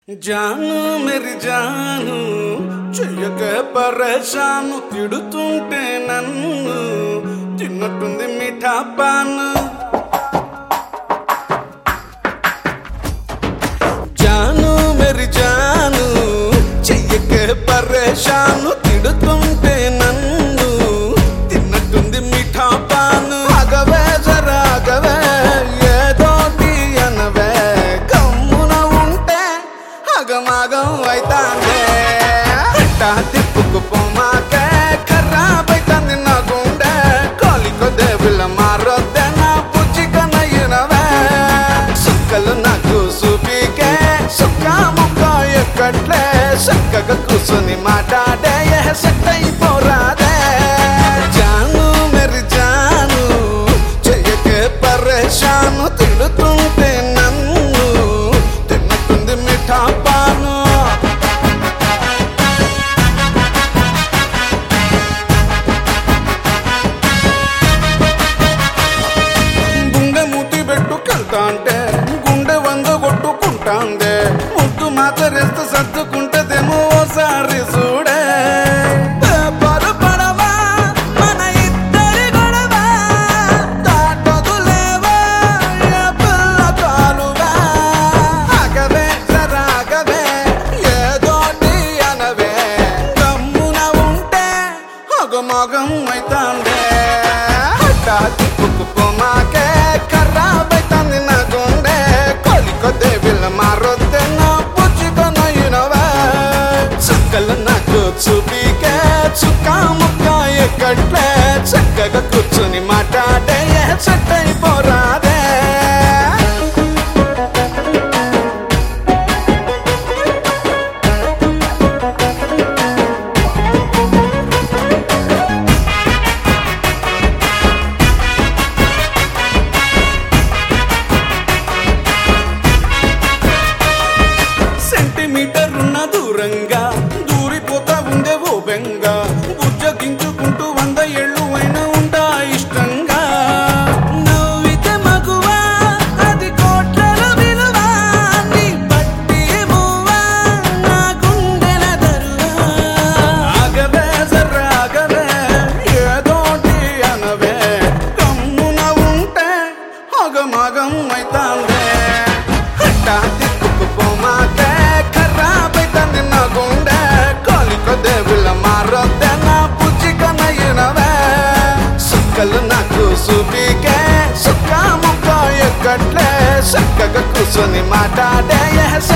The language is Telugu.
జాను మెరి జాను చెయ్యక పరేషాను తిడుతుంటే నన్ను తిన్నట్టుంది మిఠా పాను జాను మెరి జాను చెయ్యక పరేషాను తిడుతుంటే నన్ను తిన్నట్టుంది మిఠా పాను అగవే జరాగవే ఏదో తీయనవే కమ్మున ఉంటే అగమాగం అయితాందే అట్టా తిప్పుకు పొమ్మాకే ఖరాబైతాంది నా గుండె కాలికో దేవుళ్ళ మారొద్దే నా పుచ్చికన ఇనవే సుక్కలు నాకు చూపికే సుక్క ముక్క ఎక్కట్లే చక్కగా కూర్చొని మాట్లాడే సెట్ అయిపోరాదే జాను మెరి జాను చెయ్యకే పరేషాను తిడుతుంటే నన్ను తిన్నట్టుంది మిఠా పాను గుండె ముట్టి పెట్టుకెళ్తా అంటే గుండె వంద కొట్టుకుంటాందే ముద్దు మాతరేస్తే సర్దుకుంటదేమో ఓసారి చూడే పేపరు పడవా, మన ఇద్దరి గొడవ. దాటొదులేవా, ఏ పిల్ల కాలువా. ఆగవే, జరాగవే, ఏదోటి అనవే. గమ్మున ఉంటే అగమగం అయితాందే హఠా తిప్పుకు పొమాకే ఖరాబైతాంది నా గుండె కొలికో దేవుళ్ళ మారొద్దే నా పుచ్చుకొన ఇనవే చుక్కలు నాకు చూపికే చుక్క ముక్క ఎక్కట్లే చక్కగా కూర్చుని మాట్లాడే సెట్ అయిపోరాదే సెంటీమీటర్ ఉన్న దూరంగా దూరిపోతా ఉందే ఓ బెంగ బుజ్జగించుకుంటూ వంద ఏళ్ళు అయినా ఉంటా ఇష్టంగా నవ్వితే మగువా అది కోట్ల విలువ నీ పట్టి మువ్వా నా గుండెల దరువా ఆగవే జర్రాగవే ఏదోటి అనవే కమ్మున ఉంటే అగమగం అయితాందే హట్టా తిప్పుకు పోమాకే ఖరాబైతాంది నా గుండె కాలికో దేవుళ్ళ మారొద్దే నా పుచ్చికన ఇనవే సుక్కలు నాకు చూపికే సుక్క ముక్క ఎక్కట్లే చక్కగా కూర్చొని మాట్లాడే